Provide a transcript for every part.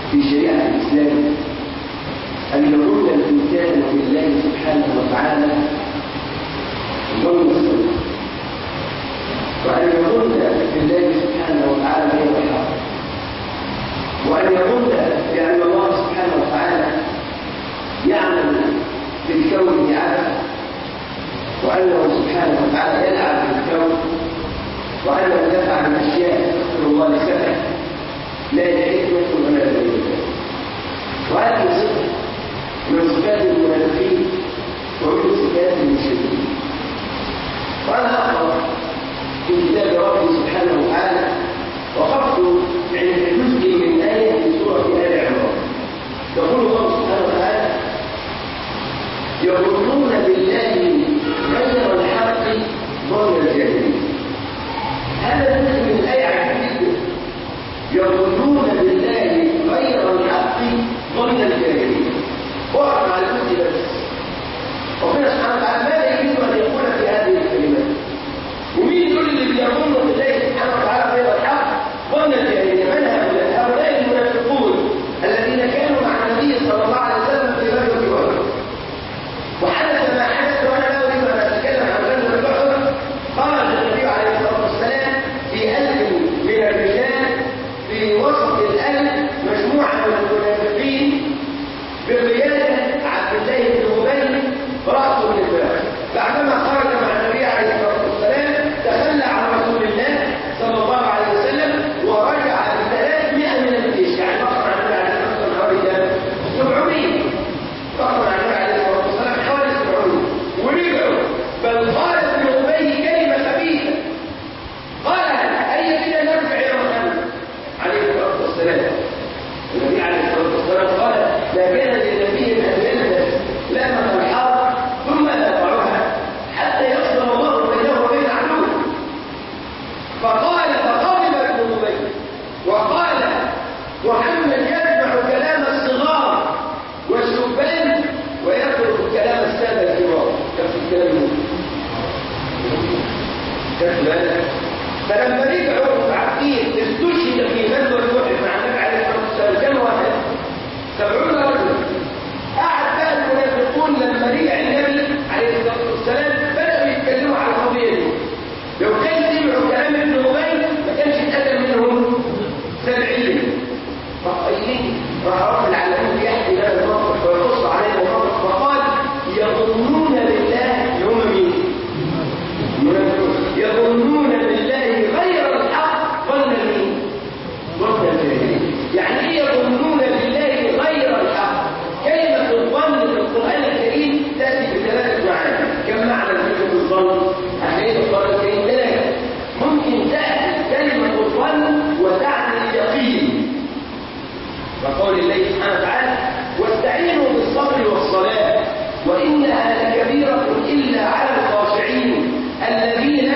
في شريعة الإسلام أن يظن الإنسان بالله سبحانه وتعالى ظن السوء وأن يظن بالله سبحانه وتعالى غير الحق وأن يظن بأن الله سبحانه وتعالى يعمل في الكون عبث وأنه سبحانه وتعالى يلعب في الكون وأنه يفعل أشياء تذكر الله لسبب لا لحكمة ولا دليل وهذه صفة من صفات المنافقين ومن صفات المشركين وأنا أقرأ في كتاب ربي سبحانه وتعالى وقفت عند جزء من آية في سورة آل عمران يقول الله سبحانه وتعالى يظنون بالله غير الحق ظن الجاهلين هذا جزء من الآية عجيب جدا يظنون بالله غير الحق ظن الجاهلين وقف على الجزء بس ربنا سبحانه وتعالى ماذا يريد ان يقول في هذه الكلمات ومين دول اللي بيظن بالله سبحانه وتعالى غير الحق ظن الجاهلين من هؤلاء هؤلاء المنافقون الذين كانوا مع النبي صلى الله عليه وسلم في غزوه احد وحدث ما حدث وانا لا اريد ان اتكلم عن غزوه احد خرج النبي عليه الصلاه والسلام في الف من الرجال في وسط الالف مجموعه من المنافقين بقياده عبد الله بن ابي راس النفاق بعدما خرج مع النبي عليه الصلاه والسلام تخلى عن رسول الله صلى الله عليه وسلم ورجع ب 300 من الجيش يعني بقى عن النبي عليه الصلاه والسلام حوالي 700 بقى عن النبي عليه الصلاه والسلام حوالي 700 ورجعوا بل قال ابن ابي كلمه خبيثه قال اي بنا نرجع يا محمد عليه الصلاه والسلام النبي عليه الصلاه والسلام قال ما كان للنبي ان يلبس لامه الحرب ثم يقطعها حتى يصبر الله بينه وبين عدوه فقال فغضب ابن ابي وقال محمد يسمع كلام الصغار والشبان ويترك كلام الساده الكبار نفس الكلام كذلك فلما رجعوا عارفين استشهد في غزوه احد مع النبي عليه الصلاه والسلام كم واحد؟ سبعون رجلا قعد بقى المنافقون لما رجع النبي عليه الصلاه والسلام بداوا يتكلموا على القضيه دي لو كان سمعوا كلام ابن ابي ما كانش اتقتل منهم سبعين فقايلين راح رب العالمين يحكي لنا الموقف ويقص علينا الموقف فقال يظنون بالله هم مين؟ يظنون بالله غير الحق ظن مين؟ ظن الجاهلين يعني ايه يظنون بالله غير الحق؟ كلمة الظن في القرآن الكريم تأتي بثلاثة معاني كم معنى كلمة الظن؟ هتلاقي في القرآن الكريم ثلاثة ممكن تأتي كلمة الظن وتعني اليقين وقول الله سبحانه وتعالى واستعينوا بالصبر والصلاة وإنها لكبيرة إلا على الخاشعين الذين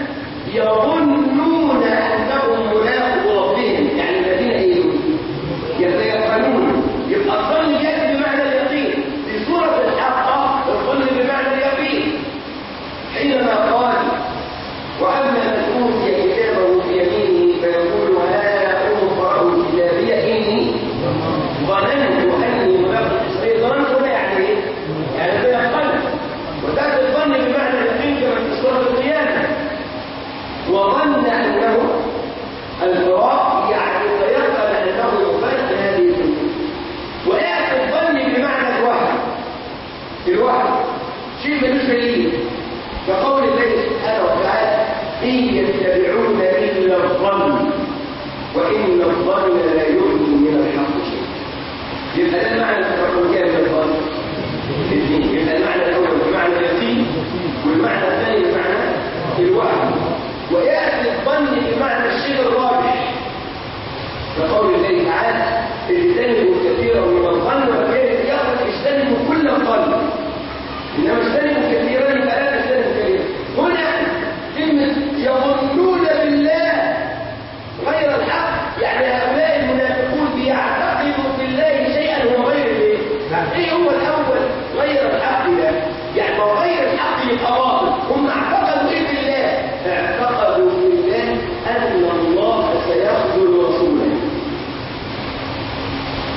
يظنون أنهم ملاقوا ربهم يعني الذين إيه؟ يتيقنون يبقى الظن جاء بمعنى اليقين في سورة الحقة الظن بمعنى اليقين حينما قال وأما من أوتي كتابه بيمينه فيقول ها أقرأ كتابي إني ظننت أني ملاق حسابي ظننت هنا يعني إيه؟ يعني تيقنت وذات الظن بمعنى اليقين كما في سورة القيامة وظن أنه الفراق يعني تيقن أنه يفرق هذه الدنيا وآخر الظن بمعنى الوهم الوهم شيء ملوش دليل كقول الله سبحانه وتعالى إن يتبعون إلا الظن وإن الظن لا يغني من الحق شيء يبقى ده المعنى الرقم كام من الظن الاثنين يبقى المعنى الأول بمعنى اليقين والمعنى الثاني بمعنى الوهم ويأتي الظن بمعنى الشيء الراجح كقول الله تعالى اجتنبوا كثيرا من الظن وكان يخرج اجتنبوا كل الظن انما اجتنبوا كثيرا يبقى لا تجتنبوا كثيرا هنا كلمه يظنون بالله غير الحق يعني هؤلاء المنافقون بيعتقدوا بالله شيئا هو غير الايه؟ ايه هو الاول غير الحق ده؟ يعني هو غير الحق يبقى باطل هم اعتقدوا ايه بالله؟ اعتقدوا بالله ان الله سيخذل رسوله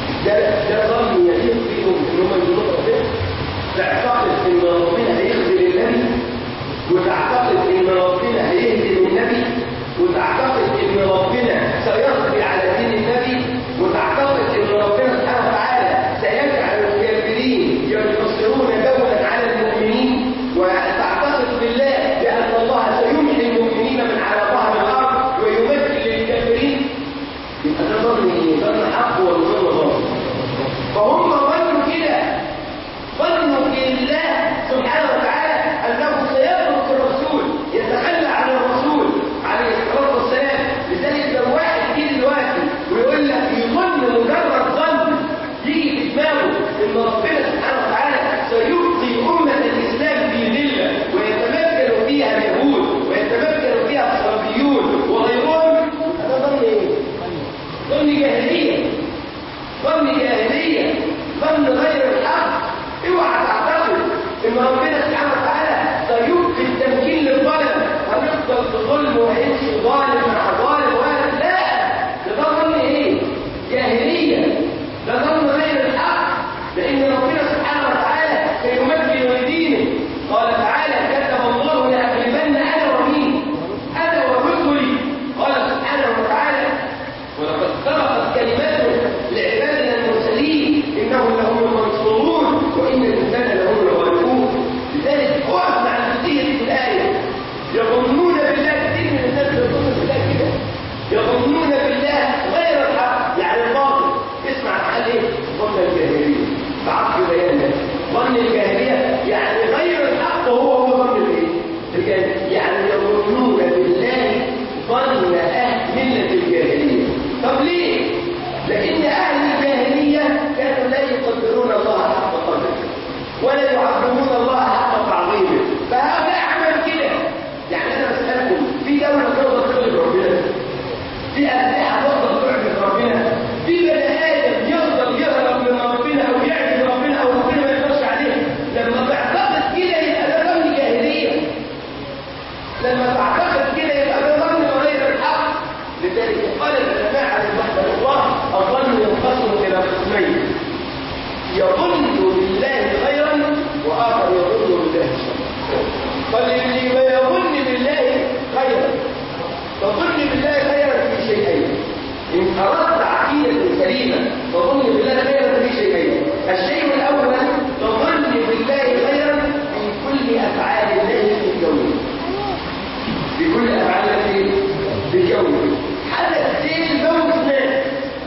هيفضل في ظلم وهيمشي ظالم مع ظالم ولا لا ده ده ظن ايه؟ جاهليه ده ظن غير الحق لان ربنا سبحانه وتعالى سيمكن لدينه قال تعالى كتب الله لاغلبن انا ومين؟ انا ورسلي قال سبحانه وتعالى ولقد سبقت كلمته لعبادنا المرسلين انهم لهم المنصورون وان الانسان لهم الغالبون لذلك اقف مع الجزئيه دي في الايه يظنون بالله كثير من الناس يظنون بالله كده يظنون بالله غير الحق يعني الباطل اسمع عن ايه ظن الجاهليه بعقل بيان ظن الجاهليه يعني غير الحق هو هو ظن الايه الجاهليه يعني يظنون بالله ظن اهل مله الجاهليه طب ليه لان اهل الجاهليه كانوا لا يقدرون الله حق قدره ولا يعظمون الله حق تعظيمه فهؤلاء عمل كده يعني انا بسالكم في دوله تقدر تغلب ربنا في اسلحه تقدر تعبد ربنا في بني ادم يقدر يهرب من ربنا او يعبد ربنا او ربنا ما يقدرش عليه لما تعتقد كده يبقى ده ظن جاهليه لما تعتقد كده يبقى ده ظن غير الحق لذلك قال العلماء عن وحده الله الظن ينقسم الى قسمين يظن بالله خيرا واخر يظن بالله شرا فاللي ما يظن بالله خيرا تظن بالله خيرا في شيئين ان اردت عقيده سليمه تظن بالله خيرا في شيئين الشيء الاول تظن بالله خيرا في كل افعال الله في الكون في كل افعال الله في الكون حدث سيل موت ناس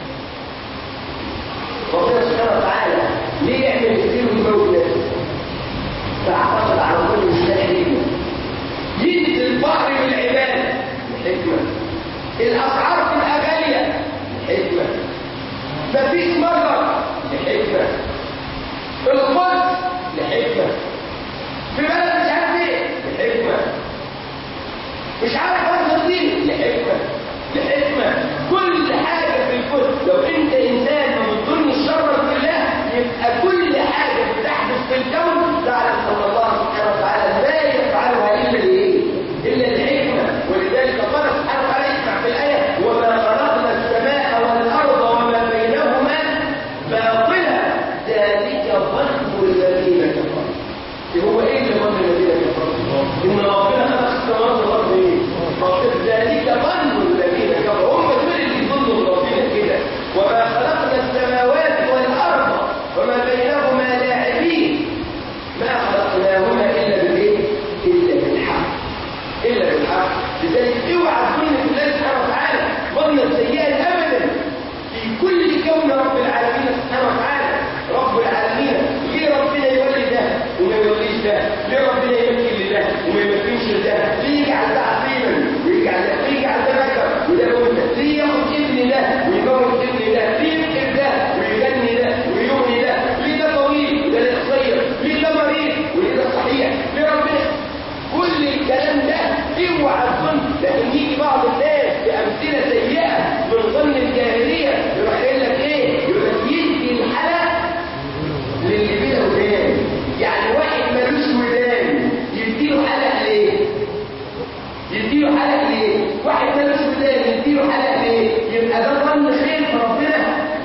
ربنا سبحانه وتعالى ليه يعمل كتير من موت ناس تعتقد على كل مستحيل ينزل البحر بالعباد حكمة الأسعار تبقى غالية حكمة مفيش مرة لحكمة القدس لحكمة في بلد مش عارف ايه لحكمة مش عارف اوصل دي لحكمة لحكمة كل حاجة في الكون لو انت انسان ما بتظن الشر في الله يبقى كل حاجة بتحدث في الكون تعلم ان الله سبحانه وتعالى لا يفعلها الا لايه؟ الا لحكمة ولذلك قال سبحانه وتعالى اسمع في الآية وما خلقنا السماء والأرض وما بينهما باطلا ذلك ظن الذين كفروا هو ايه اللي ظن الذين كفروا؟ ان ربنا خلق السماوات والارض ايه؟ ربنا ذلك ظن الذين كفروا هم دول اللي ظنوا ربنا كده وما خلقنا السماوات والارض وما بينهما لاعبين ما خلقناهما الا بالايه؟ الا بالحق الا بالحق لذلك اوعى تظن بالله سبحانه وتعالى ظنا سيئا ابدا في كل كون رب العالمين سبحانه وتعالى رب العالمين ليه ربنا يولي ده وما يوليش ده ليه ربنا يمكن لده وما يمكنش لده ليه يجعل ده عظيما ويجعل ده ليه يجعل ده ذكر وده انثى ليه ياخد ابن ده ويموت ابن ده ليه يمكن ده ويغني ده ويغني ده ليه ده طويل وده قصير ليه ده مريض وليه ده صحيح ليه ربنا كل الكلام ده اوعى تظن لكن يجي بعض الناس بامثله سيئه من ظن الجاهليه يروح قايل لك ايه؟ يقول لك يدي الحلق للي بلا ودان يعني واحد ملوش ودان يديله حلق ليه؟ يديله حلق ليه؟ واحد ملوش ودان يديله حلق ليه؟ يبقى ده ظن خير في ربنا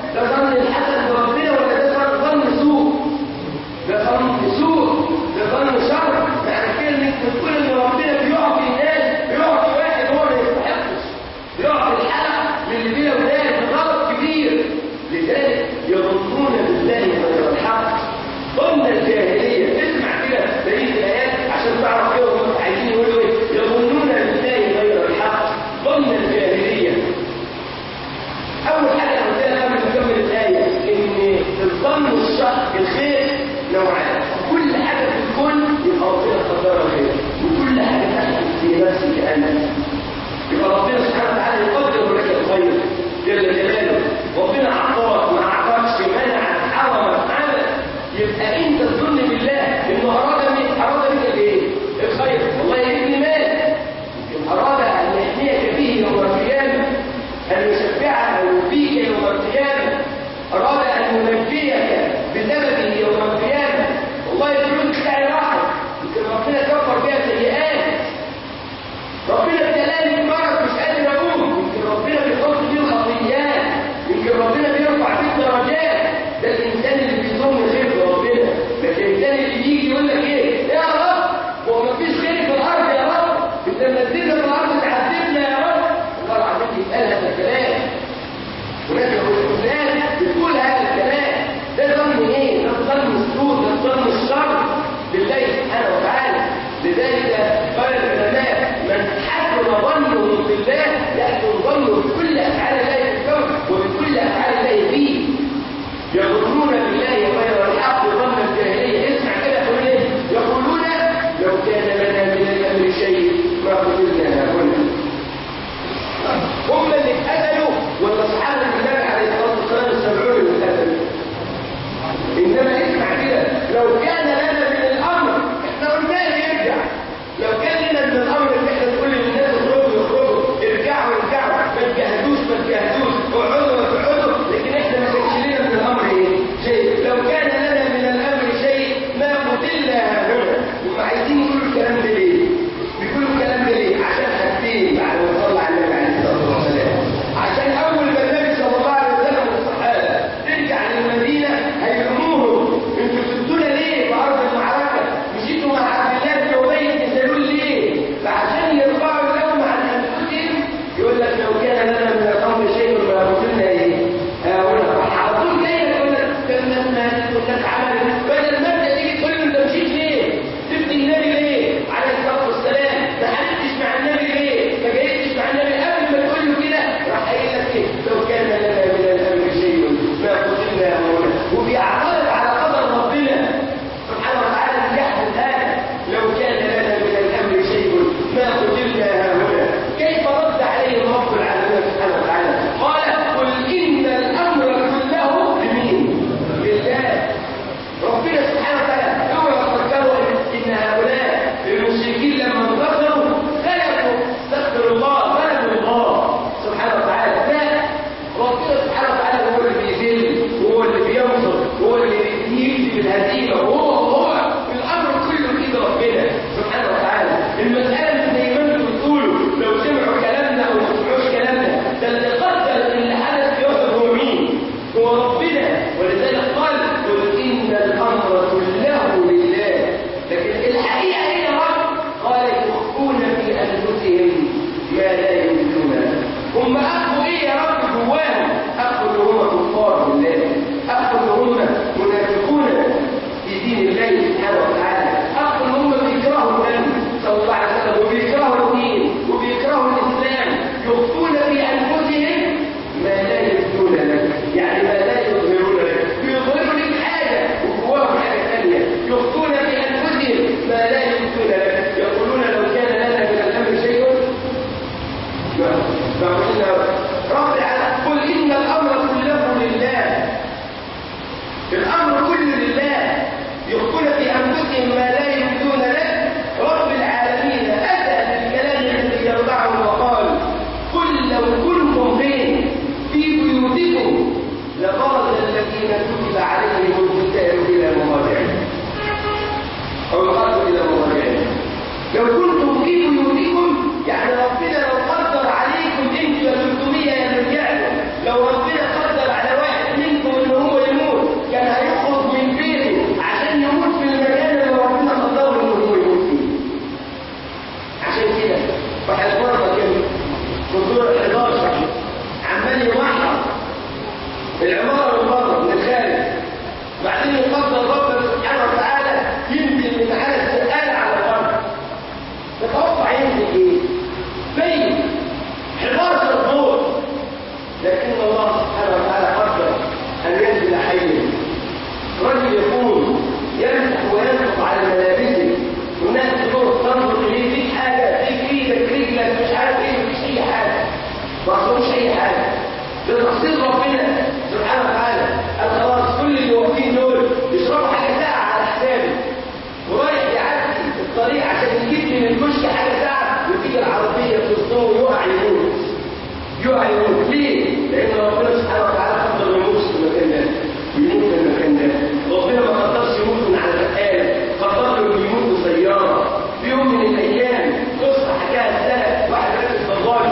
لان ربنا سبحانه وتعالى قدر ما يموت في المكان ده ويموت في المكان ده ربنا ما قدرش يموت من على البقال قدر له يموت بسياره في يوم من الايام قصه حكاها السنه واحد راكب ضباط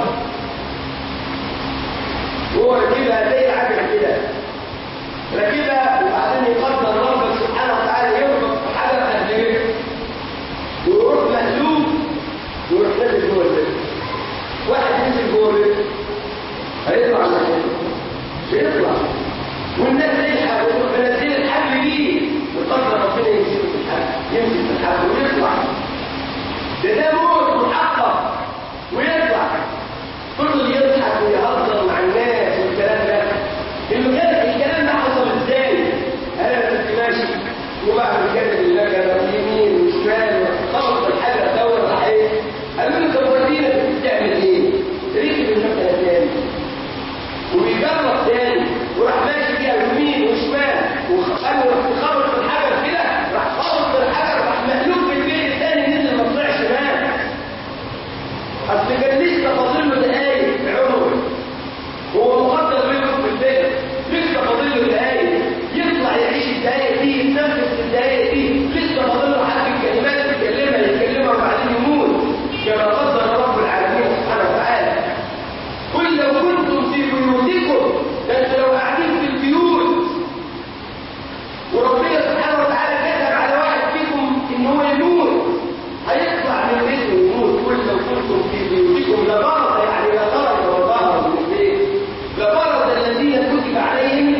وهو راكبها زي العجله كده راكبها وبعدين يقدر ربك سبحانه وتعالى يربط في حجر قد ايه ويروح مقلوب ويروح نازل جوه البيت واحد نزل جوه البيت هيطلع على مش هيطلع والناس تلحق وتروح منزل الحبل دي وقدر ربنا يمسك في الحبل يمسك في الحبل ويطلع ده ده موت محقق ويطلع فضل يضحك ويهزر مع الناس والكلام ده المكان الكلام ده حصل ازاي؟ انا كنت ماشي وبعمل كده المكنه يمين وشمال خبط الحاجه دور راح ايه؟ قالوا لي طب ودينا كنت بتعمل ايه؟ ركب المكنه تاني وبيجرب تاني وراح ماشي فيها يمين وشمال وقالوا رحت خبط الحجر كده راح خبط الحجر راح مقلوب في البيت التاني نزل ما طلعش مات اصل كان لسه فاضل له دقايق عمره هو مقدر منه في البيت لسه فاضل له دقايق يطلع يعيش الدقايق دي يتنفس في الدقايق دي لسه فاضل له حد الكلمات يكلمها يكلمها وبعدين يموت كما قدر رب العالمين سبحانه وتعالى قل لو كنتم في بيوتكم ده انتوا لو قاعدين في البيوت وربنا سبحانه وتعالى كتب على واحد فيكم ان هو يموت هيطلع من بيته ويموت قل لو كنتم في بيوتكم لبرز يعني لبرز وظهر من البيت لبرز الذين كتب عليهم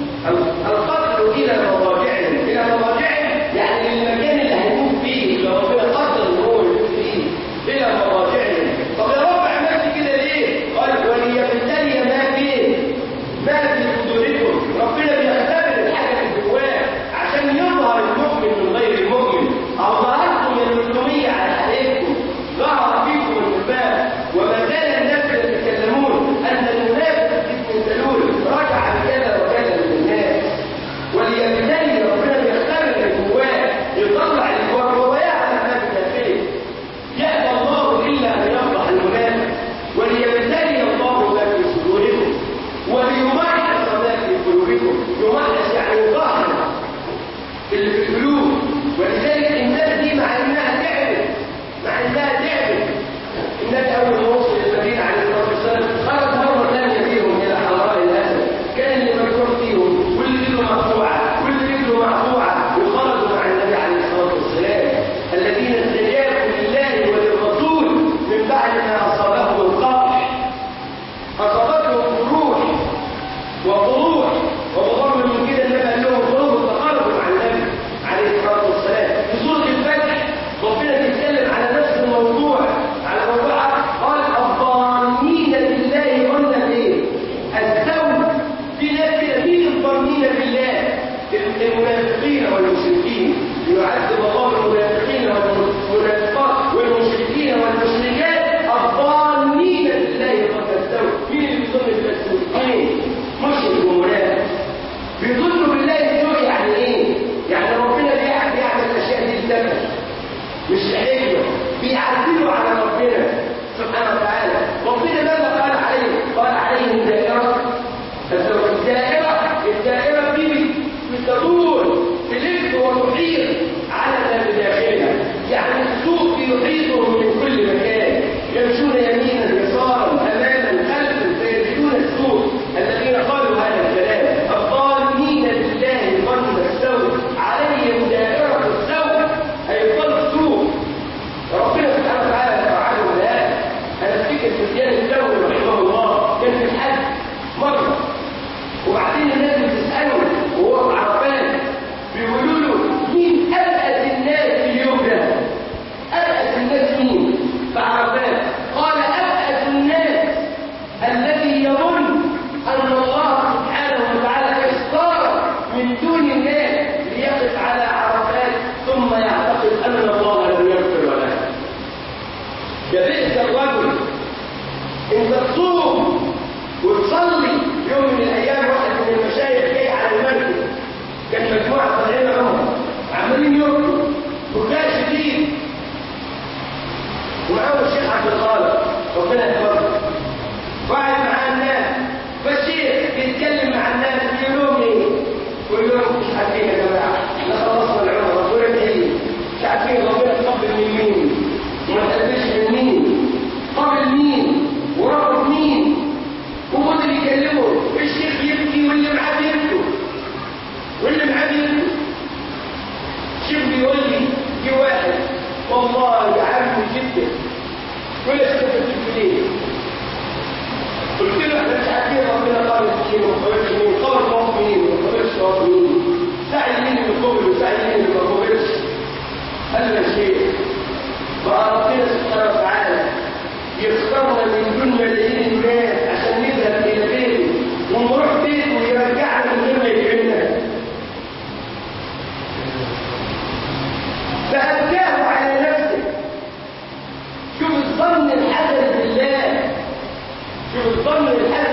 القتل الى مضاجعهم الى مضاجعهم يعني المكان اللي هيموت فيه اللي ربنا قدر ان هو يموت فيه الى مضاجعهم طب يا رب عملت كده ليه؟ قال وليبتلي ما فيه ما في صدوركم ربنا بيختبر الحاجه اللي جواه عشان يظهر المؤمن من غير المؤمن او ظهرتم النجوميه على حقيقتكم ظهر فيكم النفاق وما زال الناس يتكلمون ان المنافق ابن سلول رجع بكذا وكذا من الناس وليبتلي ربنا بيختبر اللي جواه يطلع اللي جواه هو يعلم ما في داخله يأبى الله إلا أن يفضح المنافق وليبتلي الله ما في صدوركم وليمحص ما في قلوبكم يمحص يعني يطهر اللي في القلوب ولذلك الناس دي مع انها تعبت مع انها تعبت الناس اول ما وصل المدينه عليه الصلاه والسلام خرج مره ثانيه بيهم الى حضراء الاسد كان اللي مجروح فيهم واللي رجله مقطوعه واللي رجله مقطوعه وخرجوا مع النبي عليه الصلاه والسلام الذين استجابوا لله وللرسول من بعد ما اصابهم القرح اصابتهم جروح وقروح وبضرب من كده النبي قال لهم خروجوا تقاربوا مع النبي عليه الصلاه والسلام في سوره الفتح ربنا بيتكلم على نفس الموضوع على موضوع قال الظانين بالله قلنا ايه؟ الزوج في ناس كده مين الظانين بالله؟ المنافقين والمشركين يعذب الله المنافقين والمنافقات والمشركين والمشركات الظانين بالله قد الزوج مين اللي بيظن بالمسلمين؟ مشرك ومنافق بيظنوا بالله السوء يعني ايه؟ يعني ربنا بيعمل بيعمل الاشياء دي لسبب مش لحكمه بيعدلوا على ربنا سبحانه وتعالى ربنا ماذا قال عليه؟ قال عليهم دائرة الدائرة الدائرة دي بتدور تلف وتحيط على ما بداخلها يعني السوق يحيطهم من كل مكان يمشون يمينا يسارا اماما خلفا فيجدون السوق الذين قالوا هذا الكلام الظالمين بالله ظن السوء عليهم دائرة السوء أي ظن السوء ربنا سبحانه وتعالى يفعله الآن أنا أفتكر سفيان الثوري رحمه الله كان في الحج مرة وبعدين الناس بتسأله وهو في عرفات بيقولوا له مين أبأس الناس في اليوم ده؟ أبأس الناس مين؟ في عرفات قال أبأس الناس الذي يظن أن الله سبحانه وتعالى اختار من دون الناس ليقف على عرفات ثم يعتقد أن الله لم يغفر له ده بئس الرجل انت تصوم وتصلي يوم من الايام واحد من المشايخ جاي على المركز كان مجموعه طالعين عمر عمالين يرقوا بكاء شديد ومعاهم الشيخ عبد الخالق ربنا يحفظه قاعد معاه الناس فالشيخ جدا يقول لي انت بتجيب ليه؟ قلت له احنا مش عارفين ربنا قال مين وما قالش مين قال موت مين وما قالش موت مين سعي مين اللي قبل وسعي مين اللي ما قبلش قال له يا شيخ بقى ربنا سبحانه وتعالى يختارنا من دون ملايين الناس عشان نذهب الى بيته ونروح بيته ويرجعنا من غير ما يدعينا فأبكاه على نفسه شوف الظن الحسن بالله شوف الظن الحسن